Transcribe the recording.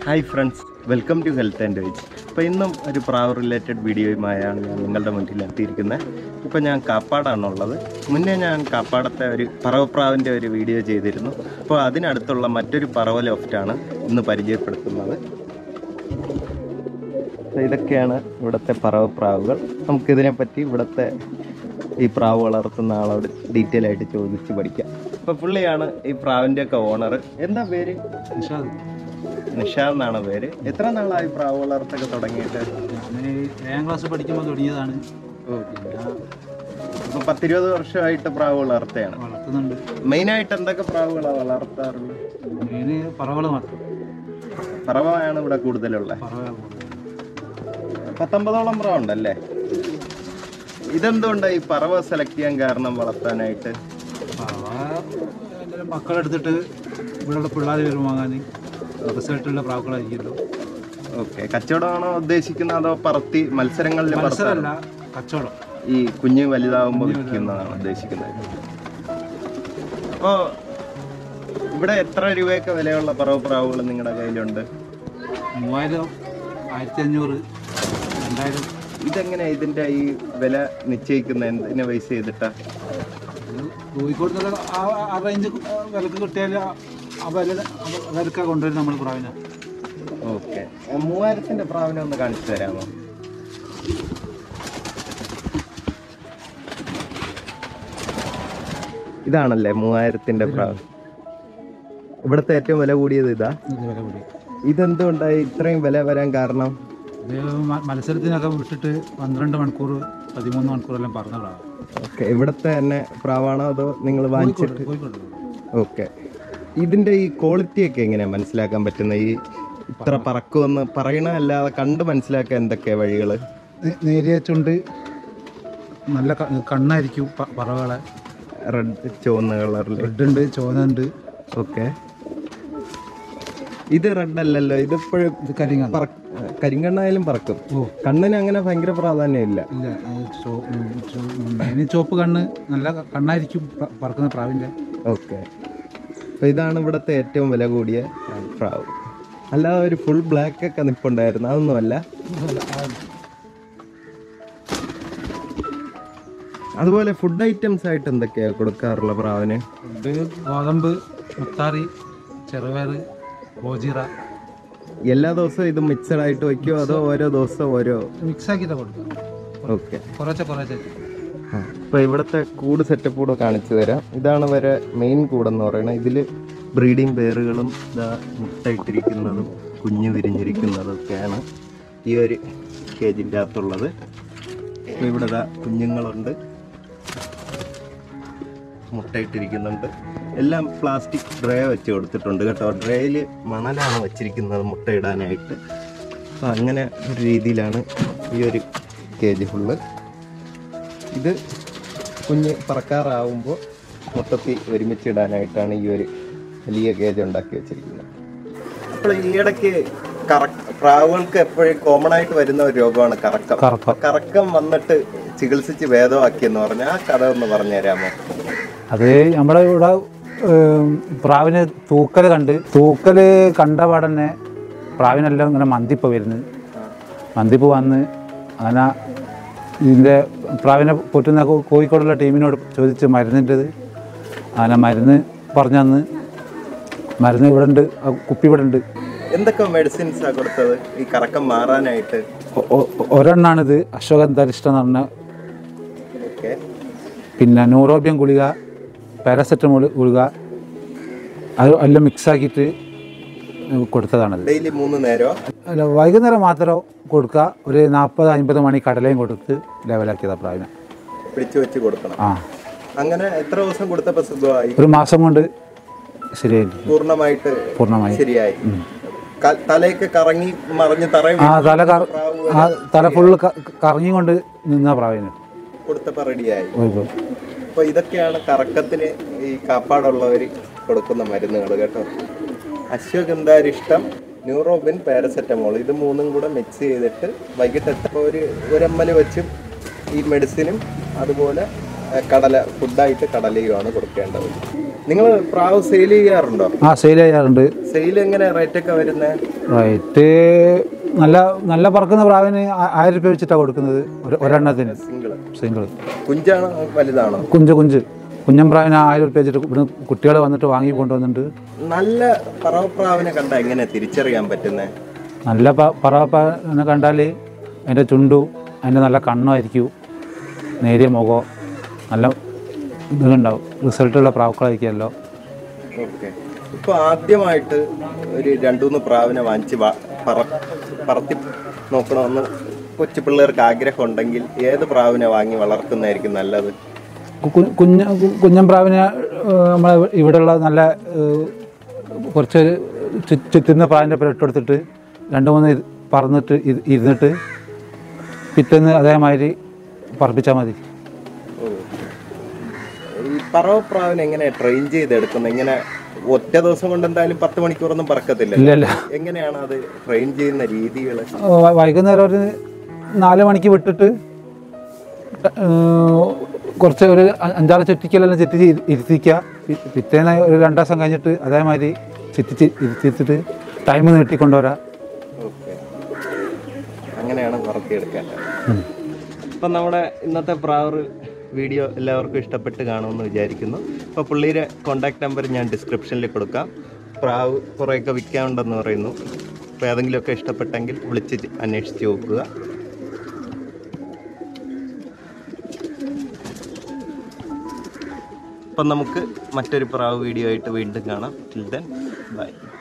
Hi friends welcome to health and veg അപ്പോൾ ഇന്നും ഒരു പ്രാവ് റിലേറ്റഡ് വീഡിയോയുമായാണ് ഞാൻ നിങ്ങളുടെ മുന്നിൽ എത്തിയിരിക്കുന്നത് ഇപ്പോൾ ഞാൻ കാപ്പാടാണുള്ളത് മുന്നേ ഞാൻ കാപ്പാടത്തെ ഒരു പറവപ്രാവിൻ്റെ ഒരു വീഡിയോ ചെയ്തിരുന്നു അപ്പോൾ അതിനടുത്തുള്ള മറ്റൊരു പറവ ലോഫ്റ്റാണ് ഇന്ന് പരിചയപ്പെടുത്തുന്നത് അപ്പോൾ ഇതൊക്കെയാണ് ഇവിടുത്തെ പറവപ്രാവുകൾ നമുക്കിതിനെപ്പറ്റി ഇവിടുത്തെ ഈ പ്രാവ് വളർത്തുന്ന ആളോട് ഡീറ്റെയിൽ ആയിട്ട് ചോദിച്ച് പഠിക്കാം അപ്പോൾ പുള്ളിയാണ് ഈ പ്രാവിൻ്റെ ഒക്കെ ഓണർ എന്താ പേര് നിഷാദ് നിഷാദ് എന്നാണ് പേര് എത്ര നാളായി പ്രാവ് വളർത്തൊക്കെ തുടങ്ങിയിട്ട് ഞാൻ ഏഴാം ക്ലാസ് പഠിക്കുമ്പോൾ തുടങ്ങിയതാണ് പിന്നെ ഇപ്പൊ പത്തിരുപത് വർഷമായിട്ട് പ്രാവ് വളർത്തുകയാണ് വളർത്തുന്നുണ്ട് മെയിനായിട്ട് എന്തൊക്കെ പ്രാവുകളാണ് വളർത്താറുള്ളത് മെയിന് പറവകൾ മാത്രം പറവയാണ് ഇവിടെ കൂടുതലുള്ള പറവ പത്തൊമ്പതോളം പ്രാവ് ഉണ്ടല്ലേ ഇതെന്തുകൊണ്ടാണ് ഈ പറവ സെലക്ട് ചെയ്യാൻ കാരണം വളർത്താനായിട്ട് പറവ എൻ്റെ മക്കളെടുത്തിട്ട് ഇവിടെയുള്ള പിള്ളേർ വരും വാങ്ങാൻ റിസൾട്ടുള്ള പ്രാവുകളായിരിക്കുമല്ലോ ഓക്കെ കച്ചവടമാണോ ഉദ്ദേശിക്കുന്നത് അതോ പറത്തി മത്സരങ്ങളിൽ മത്സരമല്ല കച്ചവടം ഈ കുഞ്ഞ് വലുതാവുമ്പോൾ വിൽക്കുന്നതാണ് ഉദ്ദേശിക്കുന്നത് അപ്പോൾ ഇവിടെ എത്ര രൂപയൊക്കെ വിലയുള്ള പറവ പ്രാവുകൾ നിങ്ങളുടെ കയ്യിലുണ്ട് മൂവായിരം ആയിരത്തി അഞ്ഞൂറ് രണ്ടായിരം ഇതെങ്ങനെ ഇതിന്റെ ഈ വില നിശ്ചയിക്കുന്ന എന്തിനെ ബേസ് ചെയ്തിട്ടാ ഇത് കോഴിക്കോട് നിന്നൊക്കെ ആ ആ റേഞ്ച് വിലക്ക് കിട്ടിയാൽ ആ- ആ വില ആ വിലക്ക കൊണ്ടുവരും നമ്മൾ പ്രാവിനെ ഓക്കെ മൂവായിരത്തിന്റെ പ്രാവിനെ ഒന്ന് കാണിച്ചു തരാമോ ഇതാണല്ലേ മൂവായിരത്തിന്റെ പ്രാവ് ഇവിടുത്തെ ഏറ്റവും വില കൂടിയത് ഇതാ ഇത് വില കൂടി ഇതെന്തുകൊണ്ടായി ഇത്രയും വില വരാൻ കാരണം ഇത് മ- മത്സരത്തിനൊക്കെ വിട്ടിട്ട് പന്ത്രണ്ട് മണിക്കൂർ പതിമൂന്ന് മണിക്കൂറെല്ലാം പറന്ന പ്രാവ് ഓക്കെ ഇവിടുത്തെ തന്നെ പ്രാവാണോ അതോ നിങ്ങൾ വാങ്ങിച്ചിട്ട് കോഴിക്കോട് ഓക്കെ ഇതിന്റെ ഈ ക്വാളിറ്റി ഒക്കെ എങ്ങനെയാ മനസ്സിലാക്കാൻ പറ്റുന്ന ഈ ഇത്ര പറക്കുമെന്ന് പറയണതല്ലാതെ കണ്ട് മനസ്സിലാക്കാൻ എന്തൊക്കെയാ വഴികള് നേ- നേരിയ ചുണ്ട് നല്ല ക- കണ്ണായിരിക്കും പ- പറവകളെ റെഡ് ചുവന്ന കളറിൽ റെഡ് ഉണ്ട് ചോന്നുണ്ട് ഓക്കെ ഇത് റെഡ് അല്ലല്ലോ ഇതിപ്പോഴും ഇത് കരിങ്ങാണ് കരിങ്കണ്ണായാലും പറക്കും ഓ കണ്ണിന് അങ്ങനെ ഭയങ്കര പ്രാധാന്യം ഇല്ല ഇല്ല അത് ചോ- ഉം, ചോ- ഉം, അതിന് ചുവപ്പ് കണ്ണ് നല്ല ക- കണ്ണായിരിക്കും പ- പറക്കുന്ന പ്രാവിൻ്റെ ഓക്കെ അപ്പൊ ഇതാണ് ഇവിടുത്തെ ഏറ്റവും വില കൂടിയ പ്രാവ് അല്ലാതെ ഒരു ഫുൾ ബ്ലാക്ക് ഒക്കെ നിപ്പുണ്ടായിരുന്നു അതൊന്നുമല്ല അതുപോലെ ഫുഡ് ഐറ്റംസ് ആയിട്ട് എന്തൊക്കെയാ കൊടുക്കാറുള്ള പ്രാവിന് ഇത് ഗോതമ്പ് മുത്താറി ചെറുപയർ ബോജീറ എല്ലാ ദിവസവും ഇത് മിക്സഡ് ആയിട്ട് വയ്ക്കുമോ അതോ ഓരോ ദിവസം ഓരോ മിക്സ് ആക്കിയിട്ടാണ് കൊടുക്കുക ഓക്കെ കുറേശ്ശെ കുറേശ്ശെ അപ്പോൾ ഇവിടുത്തെ കൂട് സെറ്റപ്പ് കൂടെ കാണിച്ചു തരാം ഇതാണ് വരെ മെയിൻ കൂടെന്ന് പറയുന്നത് ഇതിൽ ബ്രീഡിംഗ് പേറുകളും ഇതാ മുട്ടയിട്ടിരിക്കുന്നതും കുഞ്ഞ് വിരിഞ്ഞിരിക്കുന്നതും ഒക്കെയാണ് ഈ ഒരു കേജിൻ്റെ അകത്തുള്ളത് അപ്പോൾ ഇവിടെ ദാ കുഞ്ഞുങ്ങളുണ്ട് മുട്ടയിട്ടിരിക്കുന്നുണ്ട് എല്ലാം പ്ലാസ്റ്റിക് ഡ്രേ വെച്ച് കൊടുത്തിട്ടുണ്ട് കേട്ടോ ഡ്രേയിൽ മണലാണ് വെച്ചിരിക്കുന്നത് മുട്ടയിടാനായിട്ട് അപ്പോൾ അങ്ങനെ ഒരു രീതിയിലാണ് ഈ ഒരു കേജ് ഫുള്ള് ഇത് കുഞ്ഞ് പറക്കാറാവുമ്പോൾ മൊത്തത്തിൽ ഒരുമിച്ചിടാനായിട്ടാണ് ഈ ഒരു വലിയ കേജ് ഉണ്ടാക്കി വെച്ചിരിക്കുന്നത് അപ്പോൾ ഈയിടയ്ക്ക് കറക്ക പ്രാവുകൾക്ക് എപ്പോഴും കോമൺ ആയിട്ട് വരുന്ന ഒരു രോഗമാണ് കറക്കം കറക്കം കറക്കം വന്നിട്ട് ചികിത്സിച്ച് ഭേദമാക്കിയെന്ന് പറഞ്ഞാൽ ആ കഥ ഒന്ന് പറഞ്ഞു തരാമോ അത് നമ്മുടെ ഇവിടെ ഏം, പ്രാവിന് തൂക്കൽ കണ്ട് തൂക്കൽ കണ്ട പാടന്നെ പ്രാവിനെല്ലാം ഇങ്ങനെ മന്തിപ്പ് വരുന്നത് മന്തിപ്പ് വന്ന് അങ്ങനെ ഇതിൻ്റെ പ്രാവിനെ പൊറ്റുന്ന കോ- കോഴിക്കോടുള്ള ടീമിനോട് ചോദിച്ച് മരുന്നിൻ്റെത് അങ്ങനെ മരുന്ന് പറഞ്ഞു തന്ന് മരുന്ന് ഇവിടെ ഉണ്ട് ആ കുപ്പി ഇവിടെ ഉണ്ട് എന്തൊക്കെ മെഡിസിൻസാണ് കൊടുത്തത് ഈ കറക്കം മാറാനായിട്ട് ഒ- ഒ- ഒരെണ്ണാണിത് അശ്വഗന്ധരിഷ്ടം എന്ന് പറഞ്ഞ ഓക്കെ പിന്നെ ന്യൂറോബിയം ഗുളിക പാരസെറ്റമോൾ ഗുളിക അത് എല്ലാം മിക്സാക്കിയിട്ട് കൊടുത്തതാണത് ഡെയിലി മൂന്ന് നേരമോ അല്ല വൈകുന്നേരം മാത്രം കൊടുക്കുക ഒരു നാൽപ്പത് അമ്പത് മണി കടലയും കൊടുത്ത് ലെവലാക്കിയതാണ് പ്രാവിനെ പിടിച്ചു വെച്ച് കൊടുക്കണം ആ അങ്ങനെ എത്ര ദിവസം കൊടുത്തപ്പോൾ സുഖമായി ഒരു മാസം കൊണ്ട് ശരിയായി പൂർണ്ണമായിട്ട് പൂർണ്ണമായി ശരിയായി ക- തലയൊക്കെ കറങ്ങി മറിഞ്ഞ് തറ ആ തല കറ- ആ തല ഫുള്ള് കറങ്ങി കൊണ്ട് നിന്ന പ്രാവിന് കൊടുത്തപ്പോൾ റെഡിയായി പോയിക്കോ. അപ്പോൾ ഇതൊക്കെയാണ് കറക്കത്തിന് ഈ കാപ്പാടുള്ളവർ കൊടുക്കുന്ന മരുന്നുകൾ കേട്ടോ അശ്വഗന്ധാരിഷ്ടം ന്യൂറോബിൻ പാരസെറ്റമോൾ ഇത് മൂന്നും കൂടെ മിക്സ് ചെയ്തിട്ട് വൈകിട്ട് എത്ര ഒരു ഒരമ്മൽ വെച്ചും ഈ മെഡിസിനും അതുപോലെ ആ, കടല ഫുഡായിട്ട് കടലയുമാണ് കൊടുക്കേണ്ടത് നിങ്ങൾ പ്രാവ് സെയിൽ ചെയ്യാറുണ്ടോ ആ സെയിൽ ചെയ്യാറുണ്ട് സെയിൽ എങ്ങനെ റേറ്റ് ഒക്കെ വരുന്നത് റേറ്റ് നല്ല നല്ല പറക്കുന്ന പ്രാവിന് ആ- ആയിരം രൂപ വെച്ചിട്ടാണ് കൊടുക്കുന്നത് ഒരു- ഒരെണ്ണത്തിന് സിംഗിൾ സിംഗിൾ കുഞ്ചാണോ വലുതാണോ കുഞ്ച് കുഞ്ച് കുഞ്ഞൻ പ്രാവിന് ആയിരം രൂപ വെച്ചിട്ട് ഇവിടെ കുട്ടികൾ വന്നിട്ട് വാങ്ങി കൊണ്ടുവന്നിട്ട് നല്ല പറവപ്രാവിനെ കണ്ട എങ്ങനെ തിരിച്ചറിയാൻ പറ്റുന്നേ നല്ല പ പറവപ്പനെ കണ്ടാൽ അതിൻ്റെ ചുണ്ടു അതിൻ്റെ നല്ല കണ്ണായിരിക്കും നേരിയ മുഖം നല്ല ഇതുണ്ടാവും റിസൾട്ടുള്ള പ്രാവുക്കളായിരിക്കുമല്ലോ ഓക്കെ ഇപ്പൊ ആദ്യമായിട്ട് ഒരു രണ്ടുമൂന്ന് പ്രാവിനെ വാങ്ങിച്ച് വ- പറ പറത്തി നോക്കണമെന്ന് കൊച്ചു പിള്ളേർക്ക് ആഗ്രഹം ഉണ്ടെങ്കിൽ ഏത് പ്രാവിനെ വാങ്ങി വളർത്തുന്നതായിരിക്കും നല്ലത് കു- കു- കുഞ്ഞ കു- കുഞ്ഞൻ പ്രാവിനെ നമ്മളെ ഇവിടെയുള്ള നല്ല ഏഹ്, കുറച്ച് ചു- ചുറ്റുന്ന പ്രാവിൻ്റെ പേര് ഇട്ടെടുത്തിട്ട് രണ്ട് മൂന്ന് ഇത് പറന്നിട്ട് ഇരു- ഇരുന്നിട്ട് പിറ്റേന്ന് അതേമാതിരി പറപ്പിച്ചാൽ മതി ഓ. ഈ പറവപ്രാവിനെ എങ്ങനെ ട്രെയിൻ ചെയ്തെടുക്കുന്നത് ഇങ്ങനെ ഒറ്റ ദിവസം കൊണ്ട് എന്തായാലും പത്ത് മണിക്കൂറൊന്നും പറക്കത്തില്ല ഇല്ല ഇല്ല എങ്ങനെയാണ് അത് ട്രെയിൻ ചെയ്യുന്ന രീതികൾ വ- വൈകുന്നേരം ഒരു നാല് മണിക്ക് വിട്ടിട്ട് ഏഹ്, കുറച്ച് ഒരു അ- അഞ്ചാറ് ചുറ്റിക്കലെല്ലാം ചുറ്റി ഇരു- ഇരുത്തിക്കുക പി- പിറ്റേന്ന് ഒരു രണ്ടു ദിവസം കഴിഞ്ഞിട്ട് അതേമാതിരി ചുറ്റിച്ച് ഇരുത്തിയിട്ട് ടൈം നീട്ടിക്കൊണ്ടുവരാം ഓക്കെ അങ്ങനെയാണ് വളർത്തിയെടുക്കേണ്ടത് അപ്പം നമ്മുടെ ഇന്നത്തെ പ്രാവർ വീഡിയോ എല്ലാവർക്കും ഇഷ്ടപ്പെട്ട് കാണുമെന്ന് വിചാരിക്കുന്നു അപ്പോൾ പുള്ളിയുടെ കോൺടാക്ട് നമ്പർ ഞാൻ ഡിസ്ക്രിപ്ഷനിൽ കൊടുക്കാം പ്രാവ് കുറേയൊക്കെ വിൽക്കാനുണ്ടെന്ന് പറയുന്നു അപ്പോൾ ഏതെങ്കിലുമൊക്കെ ഇഷ്ടപ്പെട്ടെങ്കിൽ വിളിച്ച് അന്വേഷിച്ച് നോക്കുക അപ്പം നമുക്ക് മറ്റൊരു പ്രാവ് വീഡിയോ ആയിട്ട് വീണ്ടും കാണാം ടിൽ ദെൻ ബൈ